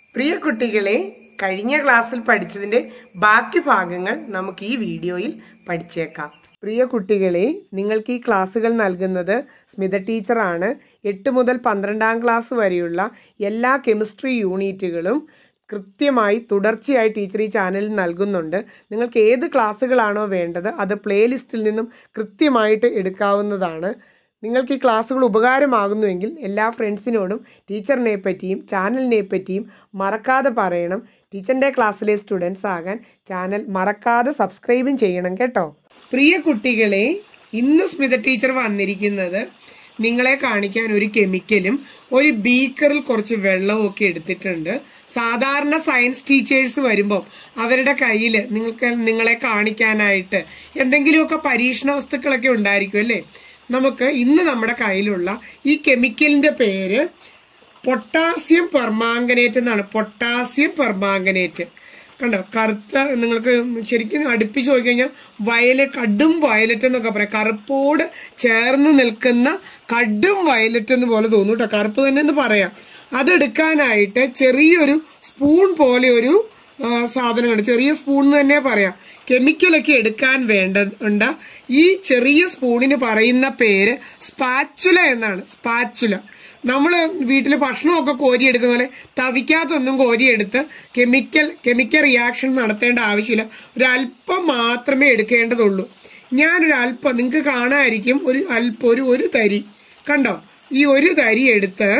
പ്രിയ കുട്ടികളെ കഴിഞ്ഞ ക്ലാസ്സിൽ പഠിച്ചതിന്റെ ബാക്കി ഭാഗങ്ങൾ നമുക്ക് ഈ വീഡിയോയിൽ പഠിച്ചേക്കാം പ്രിയ കുട്ടികളെ നിങ്ങൾക്ക് ഈ ക്ലാസ്സുകൾ നൽകുന്നത് സ്മിത ടീച്ചറാണ് എട്ട് മുതൽ പന്ത്രണ്ടാം ക്ലാസ് വരെയുള്ള എല്ലാ കെമിസ്ട്രി യൂണിറ്റുകളും കൃത്യമായി തുടർച്ചയായി ടീച്ചർ ഈ ചാനലിൽ നൽകുന്നുണ്ട് നിങ്ങൾക്ക് ഏത് ക്ലാസ്സുകളാണോ വേണ്ടത് അത് പ്ലേലിസ്റ്റിൽ നിന്നും കൃത്യമായിട്ട് എടുക്കാവുന്നതാണ് നിങ്ങൾക്ക് ഈ ക്ലാസ്സുകൾ ഉപകാരമാകുന്നുവെങ്കിൽ എല്ലാ ഫ്രണ്ട്സിനോടും ടീച്ചറിനെ പറ്റിയും ചാനലിനെ പറ്റിയും മറക്കാതെ പറയണം ടീച്ചറിൻ്റെ ക്ലാസ്സിലെ സ്റ്റുഡൻസ് ആകാൻ ചാനൽ മറക്കാതെ സബ്സ്ക്രൈബും ചെയ്യണം കേട്ടോ പ്രിയ കുട്ടികളെ ഇന്ന് സ്മിത ടീച്ചർ വന്നിരിക്കുന്നത് നിങ്ങളെ കാണിക്കാൻ ഒരു കെമിക്കലും ഒരു ബീക്കറിൽ കുറച്ച് വെള്ളവും ഒക്കെ എടുത്തിട്ടുണ്ട് സാധാരണ സയൻസ് ടീച്ചേഴ്സ് വരുമ്പോൾ അവരുടെ കയ്യിൽ നിങ്ങൾക്ക് നിങ്ങളെ കാണിക്കാനായിട്ട് എന്തെങ്കിലുമൊക്കെ പരീക്ഷണ വസ്തുക്കളൊക്കെ ഉണ്ടായിരിക്കും അല്ലേ നമുക്ക് ഇന്ന് നമ്മുടെ കയ്യിലുള്ള ഈ കെമിക്കലിന്റെ പേര് പൊട്ടാസ്യം പെർമാംഗനേറ്റ് എന്നാണ് പൊട്ടാസ്യം പെർമാംഗനേറ്റ് കണ്ടോ കറുത്ത നിങ്ങൾക്ക് ശരിക്കും അടുപ്പിച്ച് നോക്കി കഴിഞ്ഞാൽ വയലറ്റ് കടും വയലറ്റ് എന്നൊക്കെ പറയാം കറുപ്പോട് ചേർന്ന് നിൽക്കുന്ന കടും വയലറ്റ് എന്ന് പോലെ തോന്നും കേട്ടോ കറുപ്പ് തന്നെ എന്ന് പറയാം അതെടുക്കാനായിട്ട് ചെറിയൊരു സ്പൂൺ പോലെ ഒരു ആ, സാധനമാണ് ചെറിയ സ്പൂൺ എന്ന് തന്നെ പറയാം കെമിക്കലൊക്കെ എടുക്കാൻ വേണ്ട ഉണ്ട് ഈ ചെറിയ സ്പൂണിന് പറയുന്ന പേര് സ്പാച്ചുല എന്നാണ് സ്പാച്ചുല നമ്മൾ വീട്ടിൽ ഭക്ഷണമൊക്കെ കോരിയെടുക്കുന്ന പോലെ തവിക്കകത്തൊന്നും കോരിയെടുത്ത് കെമിക്കൽ കെമിക്കൽ റിയാക്ഷൻ നടത്തേണ്ട ആവശ്യമില്ല ഒരല്പം മാത്രമേ എടുക്കേണ്ടതുള്ളൂ ഞാനൊരു അല്പം നിങ്ങൾക്ക് കാണാമായിരിക്കും ഒരു അല്പം ഒരു ഒരു തരി കണ്ടോ ഈ ഒരു തരി എടുത്ത്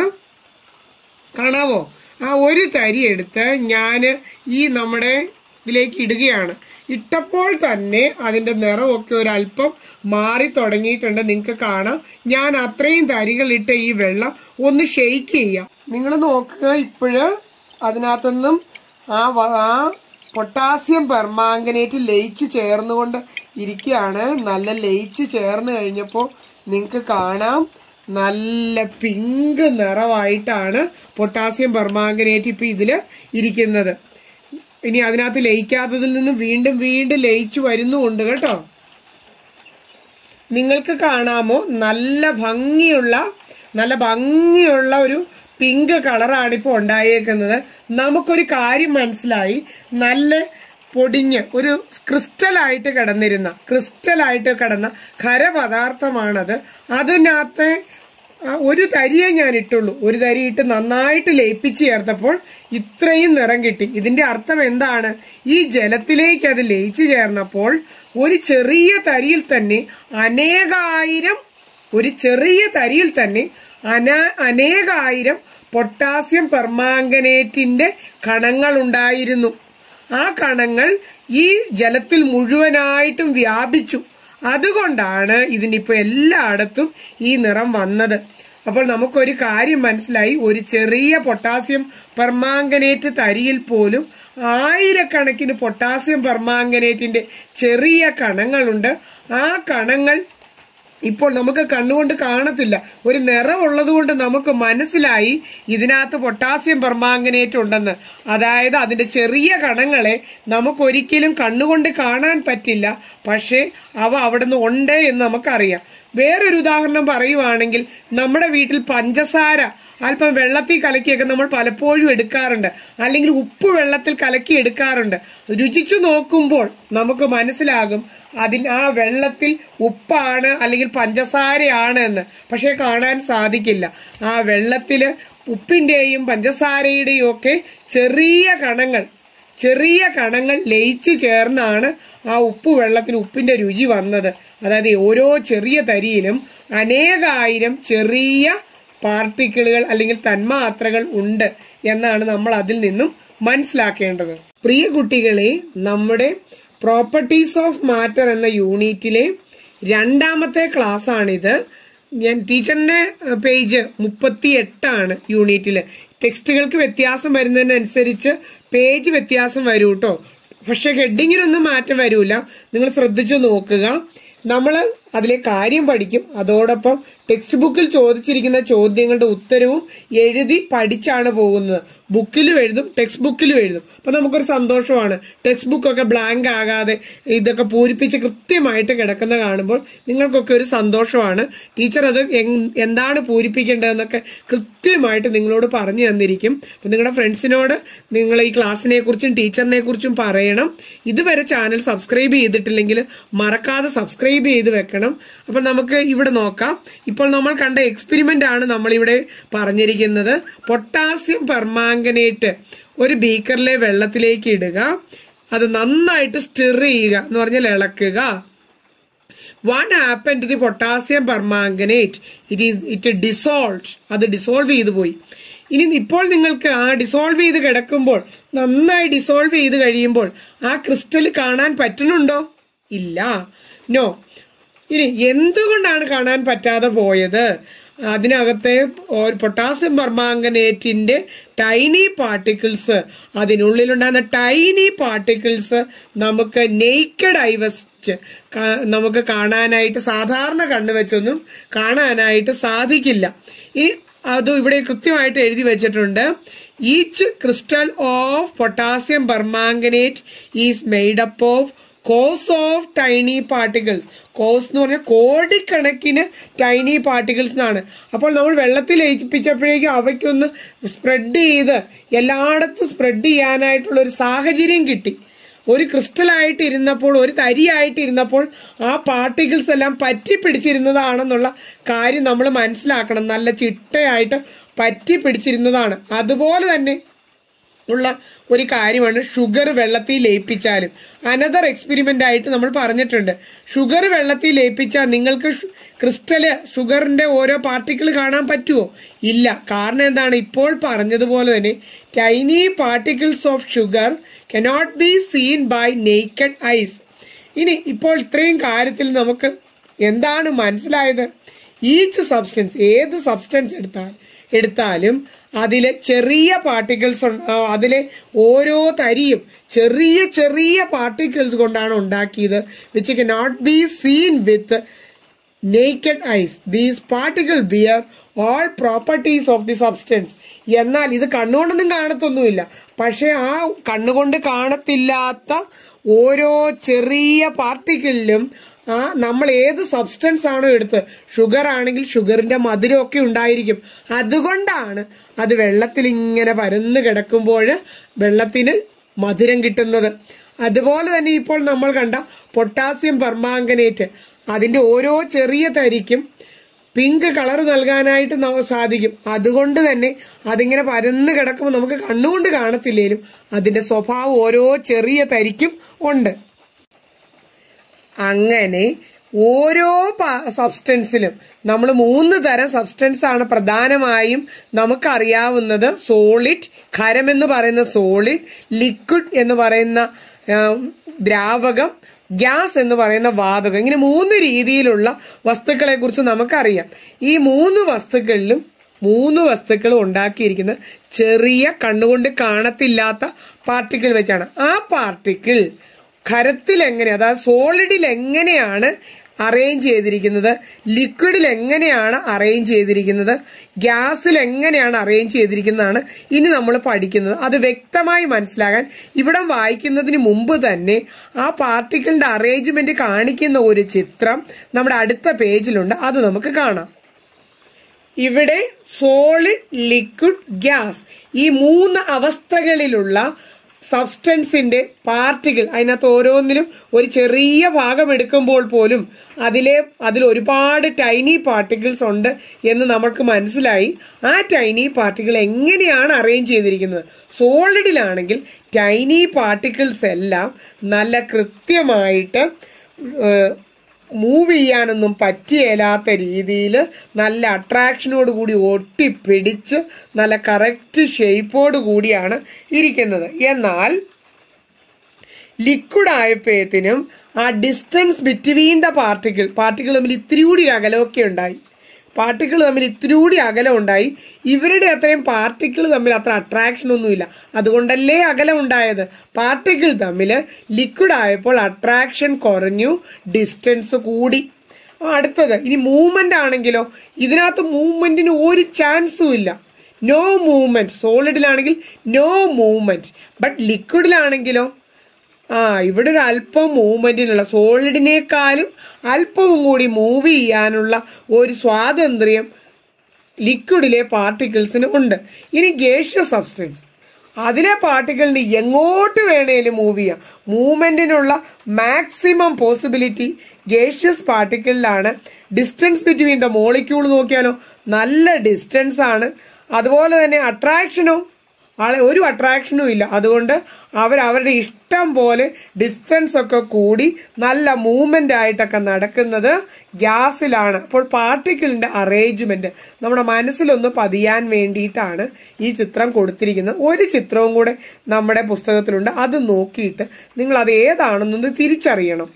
കാണാവോ ആ ഒരു തരി എടുത്ത് ഞാൻ ഈ നമ്മുടെ ഇതിലേക്ക് ഇടുകയാണ് ഇട്ടപ്പോൾ തന്നെ അതിന്റെ നിറമൊക്കെ ഒരല്പം മാറി തുടങ്ങിയിട്ടുണ്ട് നിങ്ങൾക്ക് കാണാം ഞാൻ അത്രയും തരികൾ ഇട്ട ഈ വെള്ളം ഒന്ന് ഷെയ്ക്ക് ചെയ്യാം നിങ്ങൾ നോക്കുക ഇപ്പോഴ് അതിനകത്തുനിന്നും ആ വ- ആ പൊട്ടാസ്യം പെർമാംഗനേറ്റ് ലയിച്ച് ചേർന്നുകൊണ്ട് ഇരിക്കുകയാണ് നല്ല ലയിച്ച് ചേർന്ന് കഴിഞ്ഞപ്പോൾ നിങ്ങൾക്ക് കാണാം നല്ല പിങ്ക് നിറമായിട്ടാണ് പൊട്ടാസ്യം പെർമാംഗനേറ്റ് ഇപ്പൊ ഇതില് ഇരിക്കുന്നത് ഇനി അതിനകത്ത് ലയിക്കാത്തതിൽ നിന്ന് വീണ്ടും വീണ്ടും ലയിച്ചു വരുന്നുമുണ്ട് കേട്ടോ നിങ്ങൾക്ക് കാണാമോ നല്ല ഭംഗിയുള്ള നല്ല ഭംഗിയുള്ള ഒരു പിങ്ക് കളറാണ് ഇപ്പോൾ ഉണ്ടായേക്കുന്നത് നമുക്കൊരു കാര്യം മനസ്സിലായി നല്ല പൊടിഞ്ഞ് ഒരു ക്രിസ്റ്റലായിട്ട് കിടന്നിരുന്ന ക്രിസ്റ്റലായിട്ട് കിടന്ന ഖരപദാർത്ഥമാണത് അതിനകത്ത് ആ, ഒരു തരിയെ ഞാൻ ഇട്ടുള്ളൂ ഒരു തരി ഇട്ട് നന്നായിട്ട് ലയിപ്പിച്ച് ചേർത്തപ്പോൾ ഇത്രയും നിറം കിട്ടി ഇതിന്റെ അർത്ഥം എന്താണ് ഈ ജലത്തിലേക്ക് അത് ലയിച്ചു ചേർന്നപ്പോൾ ഒരു ചെറിയ തരിയിൽ തന്നെ അനേകായിരം ഒരു ചെറിയ തരിയിൽ തന്നെ അന അനേകായിരം പൊട്ടാസ്യം പെർമാംഗനേറ്റിന്റെ കണങ്ങൾ ഉണ്ടായിരുന്നു ആ കണങ്ങൾ ഈ ജലത്തിൽ മുഴുവനായിട്ടും വ്യാപിച്ചു അതുകൊണ്ടാണ് ഇതിനിപ്പോ എല്ലായിടത്തും ഈ നിറം വന്നത് അപ്പോൾ നമുക്കൊരു കാര്യം മനസ്സിലായി ഒരു ചെറിയ പൊട്ടാസ്യം പെർമാംഗനേറ്റ് തരിയിൽ പോലും ആയിരക്കണക്കിന് പൊട്ടാസ്യം പെർമാംഗനേറ്റിന്റെ ചെറിയ കണങ്ങളുണ്ട് ആ കണങ്ങൾ ഇപ്പോൾ നമുക്ക് കണ്ണുകൊണ്ട് കാണത്തില്ല ഒരു നിറമുള്ളത് കൊണ്ട് നമുക്ക് മനസ്സിലായി ഇതിനകത്ത് പൊട്ടാസ്യം പെർമാംഗനേറ്റ് ഉണ്ടെന്ന് അതായത് അതിന്റെ ചെറിയ കണങ്ങളെ നമുക്കൊരിക്കലും കണ്ണുകൊണ്ട് കാണാൻ പറ്റില്ല പക്ഷേ അവ അവിടുന്ന് ഉണ്ട് എന്ന് നമുക്കറിയാം വേറൊരു ഉദാഹരണം പറയുവാണെങ്കിൽ നമ്മുടെ വീട്ടിൽ പഞ്ചസാര അല്പം വെള്ളത്തിൽ കലക്കിയൊക്കെ നമ്മൾ പലപ്പോഴും എടുക്കാറുണ്ട് അല്ലെങ്കിൽ ഉപ്പ് വെള്ളത്തിൽ കലക്കി എടുക്കാറുണ്ട് രുചിച്ചു നോക്കുമ്പോൾ നമുക്ക് മനസ്സിലാകും അതിൽ ആ വെള്ളത്തിൽ ഉപ്പാണ് അല്ലെങ്കിൽ പഞ്ചസാരയാണ് എന്ന് പക്ഷെ കാണാൻ സാധിക്കില്ല ആ വെള്ളത്തില് ഉപ്പിന്റെയും പഞ്ചസാരയുടെയും ഒക്കെ ചെറിയ കണങ്ങൾ ചെറിയ കണങ്ങൾ ലയിച്ചു ചേർന്നാണ് ആ ഉപ്പ് വെള്ളത്തിന് ഉപ്പിന്റെ രുചി വന്നത് അതായത് ഓരോ ചെറിയ തരിയിലും അനേകായിരം ചെറിയ പാർട്ടിക്കിളുകൾ അല്ലെങ്കിൽ തന്മാത്രകൾ ഉണ്ട് എന്നാണ് നമ്മൾ അതിൽ നിന്നും മനസ്സിലാക്കേണ്ടത് പ്രിയ കുട്ടികളെ നമ്മുടെ പ്രോപ്പർട്ടീസ് ഓഫ് മാറ്റർ എന്ന യൂണിറ്റിലെ രണ്ടാമത്തെ ക്ലാസ് ആണിത് ഞാൻ ടീച്ചറിന്റെ പേജ് മുപ്പത്തി എട്ടാണ് യൂണിറ്റില് ടെക്സ്റ്റുകൾക്ക് വ്യത്യാസം വരുന്നതിനനുസരിച്ച് പേജ് വ്യത്യാസം വരും കേട്ടോ പക്ഷെ ഹെഡിങ്ങിനൊന്നും മാറ്റം വരൂല നിങ്ങൾ ശ്രദ്ധിച്ചു നോക്കുക നമ്മൾ അതിലെ കാര്യം പഠിക്കും അതോടൊപ്പം ടെക്സ്റ്റ് ബുക്കിൽ ചോദിച്ചിരിക്കുന്ന ചോദ്യങ്ങളുടെ ഉത്തരവും എഴുതി പഠിച്ചാണ് പോകുന്നത് ബുക്കിലും എഴുതും ടെക്സ്റ്റ് ബുക്കിലും എഴുതും അപ്പൊ നമുക്കൊരു സന്തോഷമാണ് ടെക്സ്റ്റ് ബുക്കൊക്കെ ബ്ലാങ്ക് ആകാതെ ഇതൊക്കെ പൂരിപ്പിച്ച് കൃത്യമായിട്ട് കിടക്കുന്ന കാണുമ്പോൾ നിങ്ങൾക്കൊക്കെ ഒരു സന്തോഷമാണ് ടീച്ചർ അത് എങ്- എന്താണ് പൂരിപ്പിക്കേണ്ടതെന്നൊക്കെ കൃത്യമായിട്ട് നിങ്ങളോട് പറഞ്ഞു തന്നിരിക്കും അപ്പൊ നിങ്ങളുടെ ഫ്രണ്ട്സിനോട് നിങ്ങൾ ഈ ക്ലാസ്സിനെ കുറിച്ചും ടീച്ചറിനെ കുറിച്ചും പറയണം ഇതുവരെ ചാനൽ സബ്സ്ക്രൈബ് ചെയ്തിട്ടില്ലെങ്കിൽ മറക്കാതെ സബ്സ്ക്രൈബ് ചെയ്ത് വെക്കണം അപ്പൊ നമുക്ക് ഇവിടെ നോക്കാം ഇപ്പോൾ നമ്മൾ കണ്ട എക്സ്പെരിമെന്റ് ആണ് നമ്മളിവിടെ പറഞ്ഞിരിക്കുന്നത് പൊട്ടാസ്യം പെർമാംഗനേറ്റ് ഒരു ബീക്കറിലെ വെള്ളത്തിലേക്ക് ഇടുക അത് നന്നായിട്ട് സ്റ്റിർ ചെയ്യുക എന്ന് പറഞ്ഞാൽ ഇളക്കുക one upon to the potassium permanganate it is it dissolve അത് ഡിസോൾവ് ചെയ്തു പോയി ഇനി ഇപ്പോൾ നിങ്ങൾക്ക് ആ ഡിസോൾവ് ചെയ്ത് കിടക്കുമ്പോൾ നന്നായി ഡിസോൾവ് ചെയ്ത് കഴിയുമ്പോൾ ആ ക്രിസ്റ്റൽ കാണാൻ പറ്റുന്നുണ്ടോ ഇല്ല നോ ഇനി എന്തുകൊണ്ടാണ് കാണാൻ പറ്റാതെ പോയത് അതിനകത്തെ ഒരു പൊട്ടാസ്യം പെർമാംഗനേറ്റിന്റെ ടൈനി പാർട്ടിക്കിൾസ് അതിനുള്ളിലുണ്ടാകുന്ന ടൈനി പാർട്ടിക്കിൾസ് നമുക്ക് നെയ്ക്കഡ് ഐ വെച്ച് നമുക്ക് കാണാനായിട്ട് സാധാരണ കണ്ണു വെച്ചൊന്നും കാണാനായിട്ട് സാധിക്കില്ല ഇനി അത് ഇവിടെ കൃത്യമായിട്ട് എഴുതി വെച്ചിട്ടുണ്ട് each crystal of potassium permanganate is made up of crores of tiny particles crores എന്ന് പറഞ്ഞാൽ കോടിക്കണക്കിന് ടൈനി പാർട്ടിക്കിൾസ് എന്നാണ് അപ്പോൾ നമ്മൾ വെള്ളത്തിൽ ലയിപ്പിച്ചപ്പോഴേക്കും അവയ്ക്കൊന്ന് സ്പ്രെഡ് ചെയ്ത് എല്ലായിടത്തും സ്പ്രെഡ് ചെയ്യാനായിട്ടുള്ള ഒരു സാഹചര്യം കിട്ടി ഒരു ക്രിസ്റ്റലായിട്ട് ഇരുന്നപ്പോൾ ഒരു തരിയായിട്ട് ഇരുന്നപ്പോൾ ആ പാർട്ടിക്കിൾസ് എല്ലാം പറ്റി പിടിച്ചിരുന്നതാണെന്നുള്ള കാര്യം നമ്മൾ മനസ്സിലാക്കണം നല്ല ചിട്ടയായിട്ട് പറ്റി പിടിച്ചിരുന്നതാണ് അതുപോലെ തന്നെ ഉള്ള ഒരു കാര്യമാണ് ഷുഗർ വെള്ളത്തിൽ ലയിപ്പിച്ചാലും അനദർ എക്സ്പെരിമെന്റ് ആയിട്ട് നമ്മൾ പറഞ്ഞിട്ടുണ്ട് ഷുഗർ വെള്ളത്തിൽ ലയിപ്പിച്ചാൽ നിങ്ങൾക്ക് ഷു- ക്രിസ്റ്റല് ഷുഗറിന്റെ ഓരോ പാർട്ടിക്കിൾ കാണാൻ പറ്റുമോ ഇല്ല കാരണം എന്താണ് ഇപ്പോൾ പറഞ്ഞതുപോലെ തന്നെ tiny particles of sugar cannot be seen by naked eyes ഇനി ഇപ്പോൾ ഇത്രയും കാര്യത്തിൽ നമുക്ക് എന്താണ് മനസ്സിലായത് ഈച്ച് സബ്സ്റ്റൻസ് ഏത് സബ്സ്റ്റൻസ് എടുത്താൽ എടുത്താലും അതിലെ ചെറിയ പാർട്ടിക്കിൾസ് അതിലെ ഓരോ തരിയും ചെറിയ ചെറിയ പാർട്ടിക്കിൾസ് കൊണ്ടാണ് ഉണ്ടാക്കിയത് which cannot be seen with naked eyes these particle bear all properties of the substance എന്നാൽ ഇത് കണ്ണുകൊണ്ടൊന്നും കാണത്തൊന്നുമില്ല പക്ഷെ ആ കണ്ണുകൊണ്ട് കാണത്തില്ലാത്ത ഓരോ ചെറിയ പാർട്ടിക്കിളിലും ആ നമ്മൾ ഏത് സബ്സ്റ്റൻസ് ആണോ എടുത്ത് ഷുഗർ ആണെങ്കിൽ ഷുഗറിന്റെ മധുരമൊക്കെ ഉണ്ടായിരിക്കും അതുകൊണ്ടാണ് അത് വെള്ളത്തിൽ ഇങ്ങനെ പരന്ന് കിടക്കുമ്പോൾ വെള്ളത്തിന് മധുരം കിട്ടുന്നത് അതുപോലെ തന്നെ ഇപ്പോൾ നമ്മൾ കണ്ട പൊട്ടാസ്യം പെർമാംഗനേറ്റ് അതിന്റെ ഓരോ ചെറിയ തരിക്കും പിങ്ക് കളർ നൽകാനായിട്ട് നമുക്ക് സാധിക്കും അതുകൊണ്ട് തന്നെ അതിങ്ങനെ പരന്ന് കിടക്കുമ്പോൾ നമുക്ക് കണ്ണുകൊണ്ട് കാണത്തില്ലേലും അതിന്റെ സ്വഭാവം ഓരോ ചെറിയ തരിക്കും ഉണ്ട് അങ്ങനെ ഓരോ സബ്സ്റ്റൻസിലും നമ്മൾ മൂന്ന് തരം സബ്സ്റ്റൻസ് ആണ് പ്രധാനമായും നമുക്കറിയാവുന്നത് സോളിഡ് ഖരം എന്ന് പറയുന്ന സോളിഡ് ലിക്വിഡ് എന്ന് പറയുന്ന ആ, ദ്രാവകം ഗ്യാസ് എന്ന് പറയുന്ന വാതകം ഇങ്ങനെ മൂന്ന് രീതിയിലുള്ള വസ്തുക്കളെ കുറിച്ച് നമുക്കറിയാം ഈ മൂന്ന് വസ്തുക്കളിലും മൂന്ന് വസ്തുക്കൾ ഉണ്ടാക്കിയിരിക്കുന്നത് ചെറിയ കണ്ണുകൊണ്ട് കാണത്തില്ലാത്ത പാർട്ടിക്കിൾ വെച്ചാണ് ആ പാർട്ടിക്കിൾ ഖരത്തിൽ എങ്ങനെ അതായത് സോളിഡിൽ എങ്ങനെയാണ് അറേഞ്ച് ചെയ്തിരിക്കുന്നത് ലിക്വിഡിൽ എങ്ങനെയാണ് അറേഞ്ച് ചെയ്തിരിക്കുന്നത് ഗ്യാസിൽ എങ്ങനെയാണ് അറേഞ്ച് ചെയ്തിരിക്കുന്നതാണ് ഇനി നമ്മൾ പഠിക്കുന്നത് അത് വ്യക്തമായി മനസ്സിലാകാൻ ഇവിടം വായിക്കുന്നതിന് മുമ്പ് തന്നെ ആ പാർട്ടിക്കിളിന്റെ അറേഞ്ച്മെന്റ് കാണിക്കുന്ന ഒരു ചിത്രം നമ്മുടെ അടുത്ത പേജിലുണ്ട് അത് നമുക്ക് കാണാം ഇവിടെ സോളിഡ് ലിക്വിഡ് ഗ്യാസ് ഈ മൂന്ന് അവസ്ഥകളിലുള്ള സബ്സ്റ്റൻസിന്റെ പാർട്ടികൾ അതിനകത്ത് ഓരോന്നിലും ഒരു ചെറിയ ഭാഗം എടുക്കുമ്പോൾ പോലും അതിലെ അതിൽ ഒരുപാട് ടൈനി പാർട്ടിക്കിൾസ് ഉണ്ട് എന്ന് നമുക്ക് മനസ്സിലായി ആ ടൈനി പാർട്ടിക്കിൾ എങ്ങനെയാണ് അറേഞ്ച് ചെയ്തിരിക്കുന്നത് സോളിഡിലാണെങ്കിൽ ടൈനി പാർട്ടിക്കിൾസ് എല്ലാം നല്ല കൃത്യമായിട്ട് ഏഹ്, മൂവ് ചെയ്യാനൊന്നും പറ്റിയേലാത്ത രീതിയിൽ നല്ല അട്രാക്ഷനോട് കൂടി ഒട്ടിപ്പിടിച്ച് നല്ല കറക്റ്റ് ഷേപ്പോട് കൂടിയാണ് ഇരിക്കുന്നത് എന്നാൽ ലിക്വിഡ് ആയപ്പോഴത്തേനും ആ distance between the particle particle തമ്മിൽ ഇത്തിരി കൂടി അകലമൊക്കെ ഉണ്ടായി പാർട്ടിക്കിൾ തമ്മിൽ ഇത്തിരി കൂടി അകലം ഉണ്ടായി ഇവരുടെ അത്രയും പാർട്ടിക്കിൾ തമ്മിൽ അത്ര അട്രാക്ഷൻ ഒന്നുമില്ല അതുകൊണ്ടല്ലേ അകലം ഉണ്ടായത് പാർട്ടിക്കിൾ തമ്മിൽ ലിക്വിഡ് ആയപ്പോൾ അട്രാക്ഷൻ കുറഞ്ഞു ഡിസ്റ്റൻസ് കൂടി ആ, അടുത്തത് ഇനി മൂവ്മെന്റ് ആണെങ്കിലോ ഇതിനകത്ത് മൂവ്മെന്റിന് ഒരു ചാൻസും ഇല്ല നോ മൂവ്മെന്റ് സോളിഡിലാണെങ്കിൽ നോ മൂവ്മെന്റ് ബട്ട് ലിക്വിഡിലാണെങ്കിലോ ആ ഇവിടെ ഒരു അല്പം മൂവ്മെന്റിനുള്ള സോളിഡിനേക്കാളും അല്പവും കൂടി മൂവ് ചെയ്യാനുള്ള ഒരു സ്വാതന്ത്ര്യം ലിക്വിഡിലെ പാർട്ടിക്കിൾസിന് ഉണ്ട് ഇനി ഗേഷ്യസ് സബ്സ്റ്റൻസ് അതിലെ പാർട്ടിക്കിളിന് എങ്ങോട്ട് വേണേലും മൂവ് ചെയ്യാം മൂവ്മെന്റിനുള്ള മാക്സിമം പോസിബിലിറ്റി ഗേഷ്യസ് പാർട്ടിക്കിളിലാണ് ഡിസ്റ്റൻസ് ബിറ്റ്വീൻ ദ മോളിക്യൂൾ നോക്കിയാലോ നല്ല ഡിസ്റ്റൻസ് ആണ് അതുപോലെ തന്നെ അട്രാക്ഷനോ ആളെ ഒരു അട്രാക്ഷനും ഇല്ല അതുകൊണ്ട് അവർ അവരുടെ ഇഷ്ടം പോലെ ഡിസ്റ്റൻസ് ഒക്കെ കൂടി നല്ല മൂവ്മെന്റ് ആയിട്ടൊക്കെ നടക്കുന്നത് ഗ്യാസിലാണ് അപ്പോൾ പാർട്ടിക്കിളിന്റെ അറേഞ്ച്മെന്റ് നമ്മുടെ മനസ്സിലൊന്ന് പതിയാൻ വേണ്ടിയിട്ടാണ് ഈ ചിത്രം കൊടുത്തിരിക്കുന്നത് ഒരു ചിത്രവും കൂടെ നമ്മുടെ പുസ്തകത്തിലുണ്ട് അത് നോക്കിയിട്ട് നിങ്ങൾ അത് ഏതാണെന്നൊന്ന് തിരിച്ചറിയണം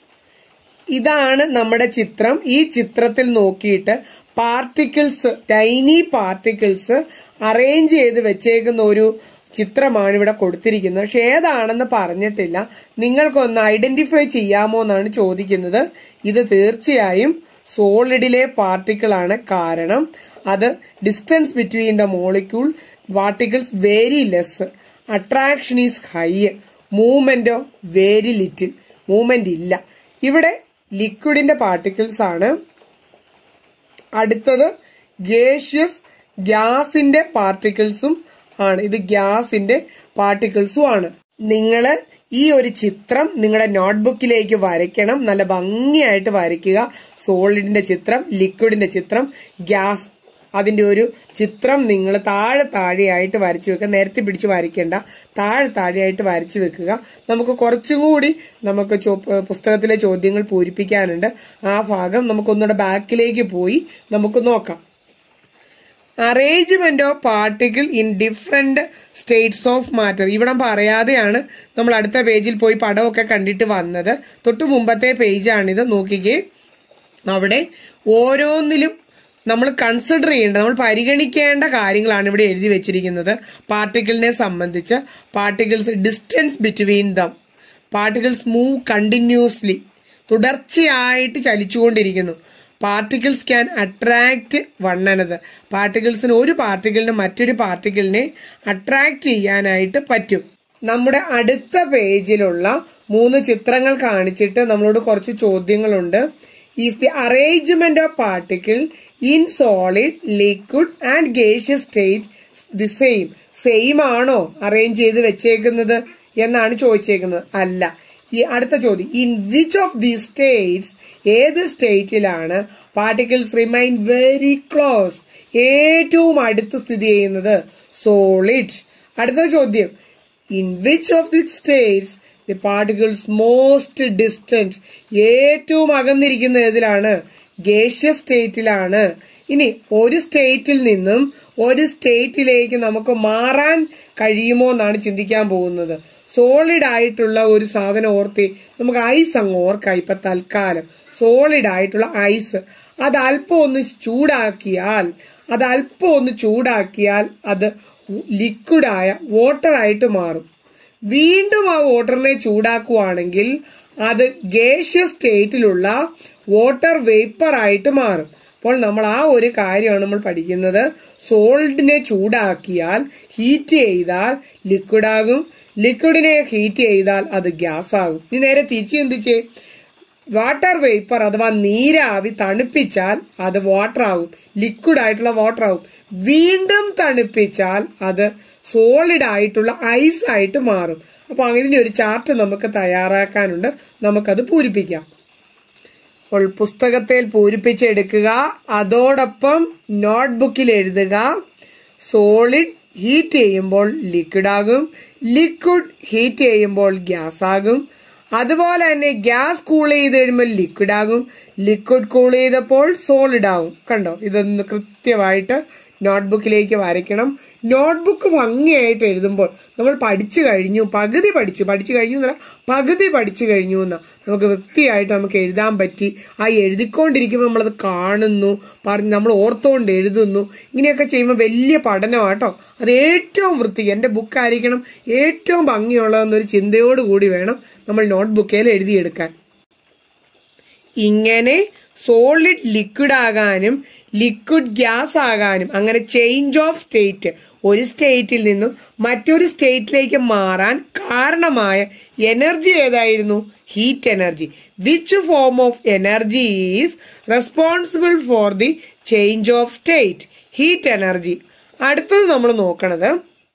ഇതാണ് നമ്മുടെ ചിത്രം ഈ ചിത്രത്തിൽ നോക്കിയിട്ട് പാർട്ടിക്കിൾസ് ടൈനി പാർട്ടിക്കിൾസ് അറേഞ്ച് ചെയ്ത് വെച്ചേക്കുന്ന ഒരു ചിത്രമാണ് ഇവിടെ കൊടുത്തിരിക്കുന്നത് പക്ഷെ ഏതാണെന്ന് പറഞ്ഞിട്ടില്ല നിങ്ങൾക്കൊന്ന് ഐഡന്റിഫൈ ചെയ്യാമോ എന്നാണ് ചോദിക്കുന്നത് ഇത് തീർച്ചയായും സോളിഡിലെ പാർട്ടിക്കിൾ ആണ് കാരണം അത് distance between the molecule particles very less attraction is high മൂവ്മെന്റോ വെരി ലിറ്റിൽ മൂവ്മെന്റ് ഇല്ല ഇവിടെ ലിക്വിഡിന്റെ പാർട്ടിക്കിൾസ് ആണ് അടുത്തത് ഗേഷ്യസ് ഗ്യാസിന്റെ പാർട്ടിക്കിൾസും ആണ് ഇത് ഗ്യാസിന്റെ പാർട്ടിക്കിൾസും ആണ് നിങ്ങൾ ഈ ഒരു ചിത്രം നിങ്ങളുടെ നോട്ട്ബുക്കിലേക്ക് വരയ്ക്കണം നല്ല ഭംഗിയായിട്ട് വരയ്ക്കുക സോളിഡിന്റെ ചിത്രം ലിക്വിഡിന്റെ ചിത്രം ഗ്യാസ് അതിന്റെ ഒരു ചിത്രം നിങ്ങൾ താഴെ താഴെയായിട്ട് വരച്ചു വെക്കുക നേരത്തെ പിടിച്ച് വരയ്ക്കേണ്ട താഴെ താഴെയായിട്ട് വരച്ചു വെക്കുക നമുക്ക് കുറച്ചും കൂടി നമുക്ക് ചോ- പുസ്തകത്തിലെ ചോദ്യങ്ങൾ പൂരിപ്പിക്കാനുണ്ട് ആ ഭാഗം നമുക്കൊന്നുകൂടെ ബാക്കിലേക്ക് പോയി നമുക്ക് നോക്കാം arrangement of particle in different states of matter ഇവിടെ പറയാതെയാണ് നമ്മൾ അടുത്ത പേജിൽ പോയി പടമൊക്കെ കണ്ടിട്ട് വന്നത് തൊട്ടു മുമ്പത്തെ പേജാണിത് നോക്കിക്കേ അവിടെ ഓരോന്നിലും നമ്മൾ കൺസിഡർ ചെയ്യേണ്ട നമ്മൾ പരിഗണിക്കേണ്ട കാര്യങ്ങളാണ് ഇവിടെ എഴുതി വെച്ചിരിക്കുന്നത് പാർട്ടിക്കിളിനെ സംബന്ധിച്ച് particles distance between them particles move continuously തുടർച്ചയായിട്ട് ചലിച്ചുകൊണ്ടിരിക്കുന്നു particles can attract one another പാർട്ടിക്കിൾസിന് ഒരു പാർട്ടിക്കിളിന് മറ്റൊരു പാർട്ടിക്കിളിനെ അട്രാക്ട് ചെയ്യാനായിട്ട് പറ്റും നമ്മുടെ അടുത്ത പേജിലുള്ള മൂന്ന് ചിത്രങ്ങൾ കാണിച്ചിട്ട് നമ്മളോട് കുറച്ച് ചോദ്യങ്ങളുണ്ട് is the arrangement of particle in solid liquid and gaseous state the same same ആണോ അറേഞ്ച് ചെയ്ത് വെച്ചേക്കുന്നത് എന്നാണ് ചോദിച്ചേക്കുന്നത് അല്ല ഈ അടുത്ത ചോദ്യം in which of the states ഏത് സ്റ്റേറ്റിലാണ് പാർട്ടിക്കിൾസ് റിമൈൻ വെരി ക്ലോസ് ഏറ്റവും അടുത്ത് സ്ഥിതി ചെയ്യുന്നത് സോളിഡ് അടുത്ത ചോദ്യം in which of the states the particles most distant ഏറ്റവും അകന്നിരിക്കുന്ന ഏതിലാണ് ഗേഷ്യസ് സ്റ്റേറ്റിലാണ് ഇനി ഒരു സ്റ്റേറ്റിൽ നിന്നും ഒരു സ്റ്റേറ്റിലേക്ക് നമുക്ക് മാറാൻ കഴിയുമോ എന്നാണ് ചിന്തിക്കാൻ പോകുന്നത് സോളിഡ് ആയിട്ടുള്ള ഒരു സാധനം ഓർത്തി നമുക്ക് ഐസ് അങ്ങ് ഓർക്കാം ഇപ്പൊ തൽക്കാലം സോളിഡ് ആയിട്ടുള്ള ഐസ് അത് അല്പം ഒന്ന് ചൂടാക്കിയാൽ അത് അല്പം ഒന്ന് ചൂടാക്കിയാൽ അത് ലിക്വിഡായ വാട്ടർ ആയിട്ട് മാറും വീണ്ടും ആ വാട്ടറിനെ ചൂടാക്കുവാണെങ്കിൽ അത് ഗേഷ്യസ് സ്റ്റേറ്റിലുള്ള വാട്ടർ വേപ്പർ ആയിട്ട് മാറും അപ്പോൾ നമ്മൾ ആ ഒരു കാര്യമാണ് നമ്മൾ പഠിക്കുന്നത് സോൾഡിനെ ചൂടാക്കിയാൽ ഹീറ്റ് ചെയ്താൽ ലിക്വിഡ് ആകും ലിക്വിഡിനെ ഹീറ്റ് ചെയ്താൽ അത് ഗ്യാസ് ആകും ഇനി നേരെ തിരിച്ച് ചിന്തിച്ചേ വാട്ടർ വേപ്പർ അഥവാ നീരാവി തണുപ്പിച്ചാൽ അത് വാട്ടർ ആകും ലിക്വിഡ് ആയിട്ടുള്ള വാട്ടർ ആകും വീണ്ടും തണുപ്പിച്ചാൽ അത് സോളിഡ് ആയിട്ടുള്ള ഐസ് ആയിട്ട് മാറും അപ്പോൾ അതിന്റെ ഒരു ചാർട്ട് നമുക്ക് തയ്യാറാക്കാനുണ്ട് നമുക്കത് പൂരിപ്പിക്കാം അപ്പോൾ പുസ്തകത്തിൽ പൂരിപ്പിച്ചെടുക്കുക അതോടൊപ്പം നോട്ട്ബുക്കിൽ എഴുതുക സോളിഡ് ഹീറ്റ് ചെയ്യുമ്പോൾ ലിക്വിഡ് ആകും ലിക്വിഡ് ഹീറ്റ് ചെയ്യുമ്പോൾ ഗ്യാസ് ആകും അതുപോലെ തന്നെ ഗ്യാസ് കൂൾ ചെയ്ത് കഴിയുമ്പോൾ ലിക്വിഡ് ആകും ലിക്വിഡ് കൂൾ ചെയ്തപ്പോൾ സോളിഡ് ആകും കണ്ടോ ഇതൊന്ന് കൃത്യമായിട്ട് നോട്ട്ബുക്കിലേക്ക് വരയ്ക്കണം നോട്ട്ബുക്ക് ഭംഗിയായിട്ട് എഴുതുമ്പോൾ നമ്മൾ പഠിച്ചു കഴിഞ്ഞു പകുതി പഠിച്ചു പഠിച്ചു കഴിഞ്ഞു എന്നല്ല പകുതി പഠിച്ചു കഴിഞ്ഞു എന്ന നമുക്ക് വൃത്തിയായിട്ട് നമുക്ക് എഴുതാൻ പറ്റി ആ എഴുതിക്കൊണ്ടിരിക്കുമ്പോൾ നമ്മളത് കാണുന്നു പറഞ്ഞ് നമ്മൾ ഓർത്തുകൊണ്ട് എഴുതുന്നു ഇങ്ങനെയൊക്കെ ചെയ്യുമ്പോൾ വലിയ പഠനമാട്ടോ അത് ഏറ്റവും വൃത്തി എൻ്റെ ബുക്കായിരിക്കണം ഏറ്റവും ഭംഗിയുള്ളതെന്നൊരു ചിന്തയോടുകൂടി വേണം നമ്മൾ നോട്ട്ബുക്കിൽ എഴുതിയെടുക്കാൻ ഇങ്ങനെ സോളിഡ് ലിക്വിഡ് ആകാനും ലിക്വിഡ് ഗ്യാസ് ആകാനും അങ്ങനെ ചേഞ്ച് ഓഫ് സ്റ്റേറ്റ് ഒരു സ്റ്റേറ്റിൽ നിന്നും മറ്റൊരു സ്റ്റേറ്റിലേക്ക് മാറാൻ കാരണമായ എനർജി ഏതായിരുന്നു heat energy which form of energy is responsible for the change of state heat energy അടുത്തത് നമ്മൾ നോക്കണത്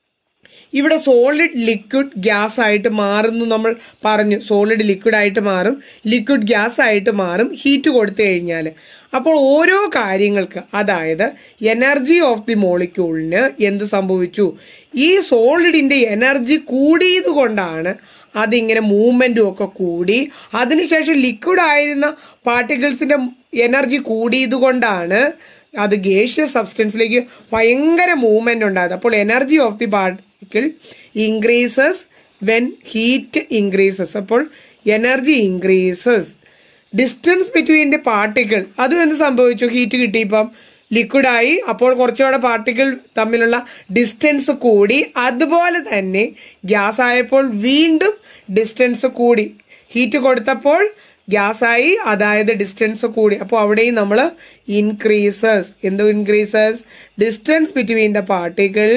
ഇവിടെ സോളിഡ് ലിക്വിഡ് ഗ്യാസ് ആയിട്ട് മാറുന്നു നമ്മൾ പറഞ്ഞു സോളിഡ് ലിക്വിഡ് ആയിട്ട് മാറും ലിക്വിഡ് ഗ്യാസ് ആയിട്ട് മാറും ഹീറ്റ് കൊടുത്തു കഴിഞ്ഞാൽ അപ്പോൾ ഓരോ കാര്യങ്ങൾക്ക് അതായത് എനർജി ഓഫ് ദി മോളിക്യൂളിന് എന്ത് സംഭവിച്ചു ഈ സോളിഡിന്റെ എനർജി കൂടിയത് കൊണ്ടാണ് അതിങ്ങനെ മൂവ്മെന്റും ഒക്കെ കൂടി അതിനുശേഷം ലിക്വിഡ് ആയിരുന്ന പാർട്ടിക്കിൾസിന്റെ എനർജി കൂടിയത് കൊണ്ടാണ് അത് ഗേഷ്യസ് സബ്സ്റ്റൻസിലേക്ക് ഭയങ്കര മൂവ്മെന്റ് ഉണ്ടായത് അപ്പോൾ energy of the particle increases when heat increases അപ്പോൾ energy increases distance between the particle അതും എന്ത് സംഭവിച്ചു ഹീറ്റ് കിട്ടിയപ്പം ലിക്വിഡായി അപ്പോൾ കുറച്ചുകൂടെ പാർട്ടിക്കിൾ തമ്മിലുള്ള ഡിസ്റ്റൻസ് കൂടി അതുപോലെ തന്നെ ഗ്യാസ് ആയപ്പോൾ വീണ്ടും ഡിസ്റ്റൻസ് കൂടി ഹീറ്റ് കൊടുത്തപ്പോൾ ഗ്യാസ് ആയി അതായത് ഡിസ്റ്റൻസ് കൂടി അപ്പോൾ അവിടെയും നമ്മൾ ഇൻക്രീസസ് എന്ത് increases distance between the particle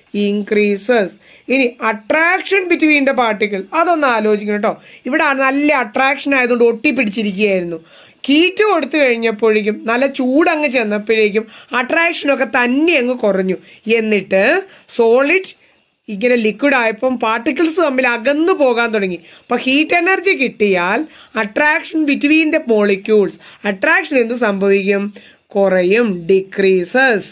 increases ഇനി അട്രാക്ഷൻ ബിറ്റ്വീൻ ദ പാർട്ടിക്കിൾ അതൊന്ന് ആലോചിക്കണം കേട്ടോ ഇവിടെ നല്ല അട്രാക്ഷൻ ആയതുകൊണ്ട് ഒട്ടിപ്പിടിച്ചിരിക്കുകയായിരുന്നു ഹീറ്റ് കൊടുത്തു കഴിഞ്ഞപ്പോഴേക്കും നല്ല ചൂടങ്ങ് ചെന്നപ്പോഴേക്കും അട്രാക്ഷനൊക്കെ തന്നെ അങ്ങ് കുറഞ്ഞു എന്നിട്ട് സോളിഡ് ഇങ്ങനെ ലിക്വിഡ് ആയപ്പം പാർട്ടിക്കിൾസ് തമ്മിൽ അകന്നു പോകാൻ തുടങ്ങി അപ്പൊ ഹീറ്റ് എനർജി കിട്ടിയാൽ attraction between the molecules attraction എന്ത് സംഭവിക്കും കുറയും ഡിക്രീസസ്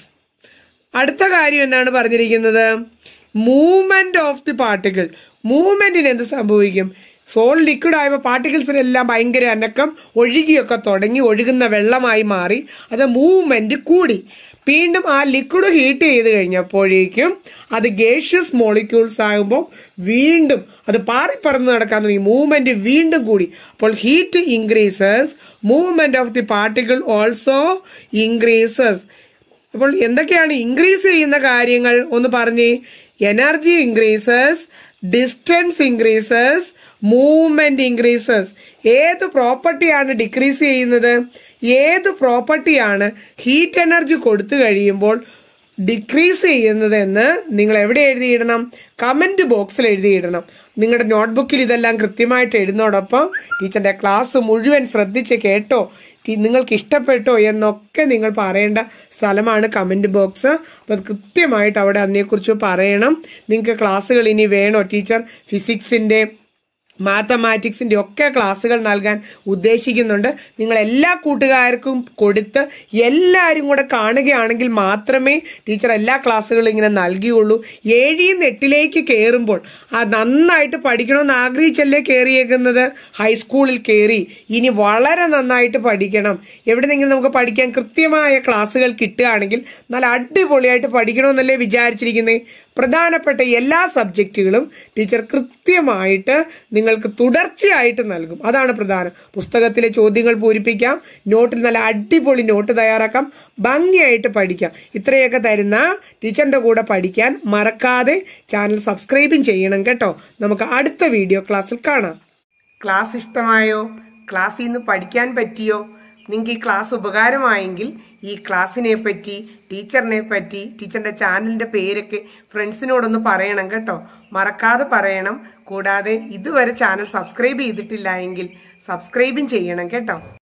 അടുത്ത കാര്യം എന്താണ് പറഞ്ഞിരിക്കുന്നത് മൂവ്മെന്റ് ഓഫ് ദി പാർട്ടിക്കിൾ മൂവ്മെന്റിന് എന്ത് സംഭവിക്കും സോൾ ലിക്വിഡ് ആയപ്പോൾ പാർട്ടിക്കിൾസിനെല്ലാം ഭയങ്കര അനക്കം ഒഴുകിയൊക്കെ തുടങ്ങി ഒഴുകുന്ന വെള്ളമായി മാറി അത് മൂവ്മെന്റ് കൂടി വീണ്ടും ആ ലിക്വിഡ് ഹീറ്റ് ചെയ്ത് കഴിഞ്ഞപ്പോഴേക്കും അത് ഗേഷ്യസ് മോളിക്യൂൾസ് ആകുമ്പോൾ വീണ്ടും അത് പാറിപ്പറന്ന് നടക്കാൻ തുടങ്ങി മൂവ്മെന്റ് വീണ്ടും കൂടി അപ്പോൾ heat increases movement of the particle also increases അപ്പോൾ എന്തൊക്കെയാണ് ഇൻക്രീസ് ചെയ്യുന്ന കാര്യങ്ങൾ ഒന്ന് പറഞ്ഞേ energy increases distance increases movement increases ഏത് പ്രോപ്പർട്ടിയാണ് ഡിക്രീസ് ചെയ്യുന്നത് ഏത് പ്രോപ്പർട്ടിയാണ് ഹീറ്റ് എനർജി കൊടുത്തു കഴിയുമ്പോൾ ഡിക്രീസ് ചെയ്യുന്നതെന്ന് നിങ്ങൾ എവിടെ എഴുതിയിടണം കമന്റ് ബോക്സിൽ എഴുതിയിടണം നിങ്ങളുടെ നോട്ട്ബുക്കിൽ ഇതെല്ലാം കൃത്യമായിട്ട് എഴുതുന്നതോടൊപ്പം ടീച്ചറിന്റെ ക്ലാസ് മുഴുവൻ ശ്രദ്ധിച്ച് കേട്ടോ ടീ- നിങ്ങൾക്ക് ഇഷ്ടപ്പെട്ടോ എന്നൊക്കെ നിങ്ങൾ പറയേണ്ട സ്ഥലമാണ് കമന്റ് ബോക്സ് അപ്പോൾ അത് കൃത്യമായിട്ട് അവിടെ അതിനെക്കുറിച്ച് പറയണം നിങ്ങൾക്ക് ക്ലാസ്സുകൾ ഇനി വേണോ ടീച്ചർ ഫിസിക്സിന്റെ മാത്തമാറ്റിക്സിന്റെ ഒക്കെ ക്ലാസ്സുകൾ നൽകാൻ ഉദ്ദേശിക്കുന്നുണ്ട് നിങ്ങൾ എല്ലാ കൂട്ടുകാർക്കും കൊടുത്ത് എല്ലാവരും കൂടെ കാണുകയാണെങ്കിൽ മാത്രമേ ടീച്ചർ എല്ലാ ക്ലാസ്സുകളും ഇങ്ങനെ നൽകിയുള്ളൂ ഏഴിൽ നിന്ന് എട്ടിലേക്ക് കയറുമ്പോൾ ആ നന്നായിട്ട് പഠിക്കണമെന്ന് ആഗ്രഹിച്ചല്ലേ കയറിയേക്കുന്നത് ഹൈസ്കൂളിൽ കയറി ഇനി വളരെ നന്നായിട്ട് പഠിക്കണം എവിടെന്നെങ്കിലും നമുക്ക് പഠിക്കാൻ കൃത്യമായ ക്ലാസ്സുകൾ കിട്ടുകയാണെങ്കിൽ നല്ല അടിപൊളിയായിട്ട് പഠിക്കണമെന്നല്ലേ വിചാരിച്ചിരിക്കുന്നത് പ്രധാനപ്പെട്ട എല്ലാ സബ്ജക്റ്റുകളും ടീച്ചർ കൃത്യമായിട്ട് നിങ്ങൾക്ക് തുടർച്ചയായിട്ട് നൽകും അതാണ് പ്രധാനം പുസ്തകത്തിലെ ചോദ്യങ്ങൾ പൂരിപ്പിക്കാം നോട്ടിൽ നല്ല അടിപൊളി നോട്ട് തയ്യാറാക്കാം ഭംഗിയായിട്ട് പഠിക്കാം ഇത്രയൊക്കെ തരുന്ന ടീച്ചറിന്റെ കൂടെ പഠിക്കാൻ മറക്കാതെ ചാനൽ സബ്സ്ക്രൈബും ചെയ്യണം കേട്ടോ നമുക്ക് അടുത്ത വീഡിയോ ക്ലാസ്സിൽ കാണാം ക്ലാസ് ഇഷ്ടമായോ ക്ലാസ്സിൽ നിന്ന് പഠിക്കാൻ പറ്റിയോ നിങ്ങൾക്ക് ഈ ക്ലാസ് ഉപകാരമായെങ്കിൽ ഈ ക്ലാസ്സിനെ പറ്റി ടീച്ചറിനെ പറ്റി ടീച്ചറിന്റെ ചാനലിന്റെ പേരൊക്കെ ഫ്രണ്ട്സിനോടൊന്ന് പറയണം കേട്ടോ മറക്കാതെ പറയണം കൂടാതെ ഇതുവരെ ചാനൽ സബ്സ്ക്രൈബ് ചെയ്തിട്ടില്ല എങ്കിൽ സബ്സ്ക്രൈബും ചെയ്യണം കേട്ടോ